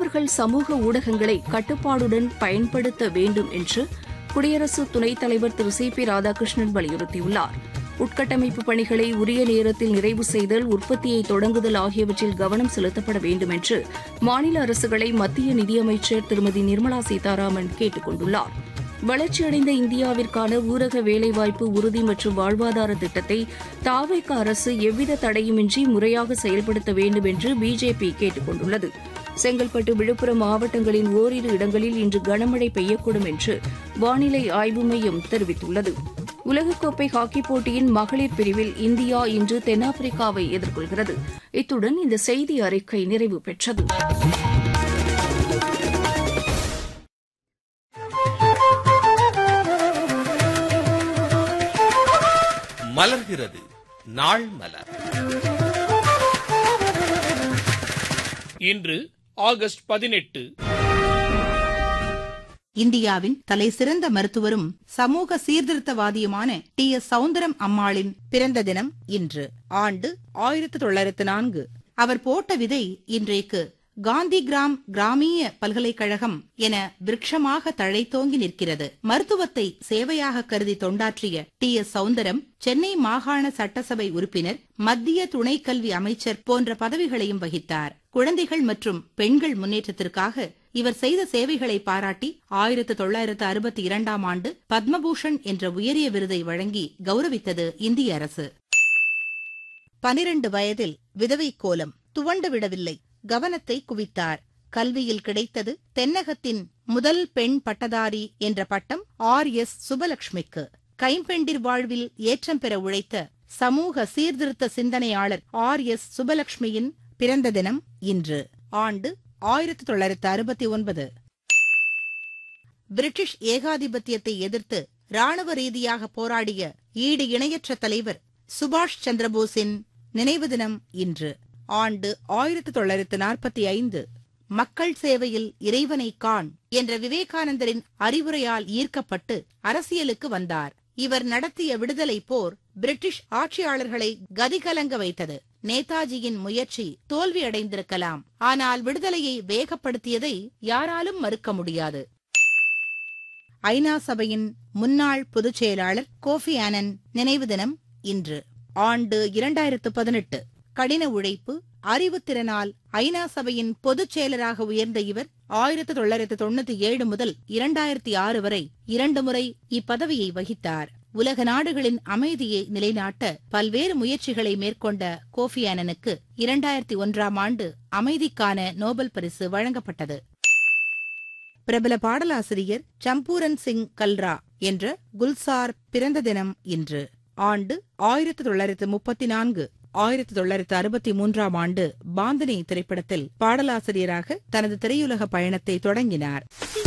மாணவர்கள் சமூக ஊடகங்களை கட்டுப்பாடுடன் பயன்படுத்த வேண்டும் என்று குடியரசு துணைத் தலைவர் திரு சி பி ராதாகிருஷ்ணன் வலியுறுத்தியுள்ளார் உட்கட்டமைப்பு பணிகளை உரிய நேரத்தில் நிறைவு செய்தல் உற்பத்தியை தொடங்குதல் ஆகியவற்றில் கவனம் செலுத்தப்பட வேண்டும் என்று மாநில அரசுகளை மத்திய நிதியமைச்சர் திருமதி நிர்மலா சீதாராமன் கேட்டுக் கொண்டுள்ளார் வளர்ச்சியடைந்த இந்தியாவிற்கான ஊரக வேலைவாய்ப்பு உறுதி மற்றும் வாழ்வாதார திட்டத்தை தாவேக அரசு எவ்வித தடையுமின்றி முறையாக செயல்படுத்த வேண்டும் என்று பிஜேபி கேட்டுக் கொண்டுள்ளது செங்கல்பட்டு விழுப்புரம் மாவட்டங்களின் ஓரிரு இடங்களில் இன்று கனமழை பெய்யக்கூடும் என்று வானிலை ஆய்வு மையம் தெரிவித்துள்ளது உலகக்கோப்பை ஹாக்கி போட்டியின் மகளிர் பிரிவில் இந்தியா இன்று தென்னாப்பிரிக்காவை எதிர்கொள்கிறது இத்துடன் இந்த செய்தி அறிக்கை நிறைவு பெற்றது மலர்கிறது நாள் மலர் இன்று ஆகஸ்ட் பதினெட்டு இந்தியாவின் தலை சிறந்த மருத்துவரும் சமூக சீர்திருத்தவாதியுமான டி எஸ் சவுந்தரம் அம்மாளின் பிறந்த தினம் இன்று ஆண்டு ஆயிரத்து தொள்ளாயிரத்து நான்கு அவர் போட்ட விதை இன்றைக்கு காந்தி கிராம் கிராமிய பல்கலைக்கழகம் என விருட்சமாக தழைத்தோங்கி நிற்கிறது மருத்துவத்தை சேவையாக கருதி தொண்டாற்றிய டி எஸ் சவுந்தரம் சென்னை மாகாண சட்டசபை உறுப்பினர் மத்திய துணை கல்வி அமைச்சர் போன்ற பதவிகளையும் வகித்தார் குழந்தைகள் மற்றும் பெண்கள் முன்னேற்றத்திற்காக இவர் செய்த சேவைகளை பாராட்டி ஆயிரத்து தொள்ளாயிரத்து அறுபத்தி இரண்டாம் ஆண்டு பத்மபூஷன் என்ற உயரிய விருதை வழங்கி கௌரவித்தது இந்திய அரசு பனிரண்டு வயதில் விதவை கோலம் துவண்டு விடவில்லை கவனத்தை குவித்தார் கல்வியில் கிடைத்தது தென்னகத்தின் முதல் பெண் பட்டதாரி என்ற பட்டம் ஆர் எஸ் சுபலட்சுமிக்கு கைம்பெண்டிர் வாழ்வில் ஏற்றம் பெற உழைத்த சமூக சீர்திருத்த சிந்தனையாளர் ஆர் எஸ் சுபலட்சுமியின் பிறந்த தினம் இன்று ஆண்டு ஆயிரத்தி தொள்ளாயிரத்து அறுபத்தி ஒன்பது பிரிட்டிஷ் ஏகாதிபத்தியத்தை எதிர்த்து ராணுவ ரீதியாக போராடிய ஈடு இணையற்ற தலைவர் சுபாஷ் சந்திரபோஸின் நினைவு தினம் இன்று ஆண்டு ஆயிரத்தி தொள்ளாயிரத்து நாற்பத்தி ஐந்து மக்கள் சேவையில் இறைவனை காண் என்ற விவேகானந்தரின் அறிவுரையால் ஈர்க்கப்பட்டு அரசியலுக்கு வந்தார் இவர் நடத்திய விடுதலை போர் பிரிட்டிஷ் ஆட்சியாளர்களை கதிகலங்க வைத்தது நேதாஜியின் முயற்சி தோல்வியடைந்திருக்கலாம் ஆனால் விடுதலையை வேகப்படுத்தியதை யாராலும் மறுக்க முடியாது ஐநா சபையின் முன்னாள் பொதுச் செயலாளர் கோஃபி ஆனன் நினைவு தினம் இன்று ஆண்டு இரண்டாயிரத்து பதினெட்டு கடின உழைப்பு அறிவுத்திறனால் ஐநா சபையின் பொதுச் செயலராக உயர்ந்த இவர் ஆயிரத்து தொள்ளாயிரத்து தொண்ணூத்தி ஏழு முதல் இரண்டாயிரத்தி ஆறு வரை இரண்டு முறை இப்பதவியை வகித்தார் உலக நாடுகளின் அமைதியை நிலைநாட்ட பல்வேறு முயற்சிகளை மேற்கொண்ட கோஃபி ஆனனுக்கு இரண்டாயிரத்தி ஒன்றாம் ஆண்டு அமைதிக்கான நோபல் பரிசு வழங்கப்பட்டது பிரபல பாடலாசிரியர் சம்பூரன் சிங் கல்ரா என்ற குல்சார் பிறந்த தினம் இன்று ஆண்டு ஆயிரத்து தொள்ளாயிரத்து முப்பத்தி நான்கு ஆயிரத்தி தொள்ளாயிரத்து அறுபத்தி மூன்றாம் ஆண்டு பாந்தனி திரைப்படத்தில் பாடலாசிரியராக தனது திரையுலக பயணத்தை தொடங்கினார்